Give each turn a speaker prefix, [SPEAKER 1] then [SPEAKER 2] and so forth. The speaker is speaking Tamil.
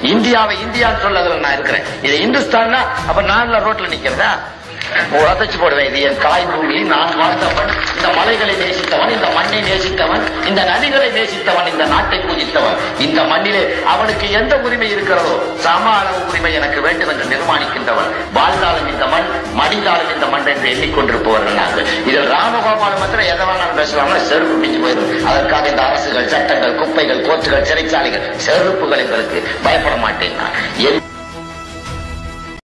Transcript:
[SPEAKER 1] இந்தியாவை இந்தியான்னு சொல்லதுல நான் இருக்கிறேன் இது இந்துஸ்தான்னா அப்ப நான் ரோட்ல நிக்கிறதா உதச்சு போடுவேன் இது என் தாய் பூமி நான் வாழ்ந்தவன் இந்த மலைகளை நேசித்தவன் இந்த மண்ணை நேசித்தவன் இந்த நதிகளை நேசித்தவன் இந்த நாட்டை பூஜித்தவன் இந்த மண்ணிலே அவனுக்கு எந்த உரிமை இருக்கிறதோ சம அளவு உரிமை எனக்கு வேண்டும் என்று நிர்மாணிக்கின்றவன் வாழ்ந்தாலும் இந்த மண் மடிந்தாலும் இந்த மண் என்று எண்ணிக்கொண்டிருப்பவர்கள் நாங்கள் இதில் ராமகோபாலம் மாத்திரம் எதை வேணாலும் பேசலாம்னா செருப்பு பிடிச்சு போயிடும் அதற்காக இந்த அரசுகள் சட்டங்கள் குப்பைகள் கோர்ட்டுகள் சிறைச்சாலைகள் செருப்புகள் எங்களுக்கு பயப்பட மாட்டேன் நான் என்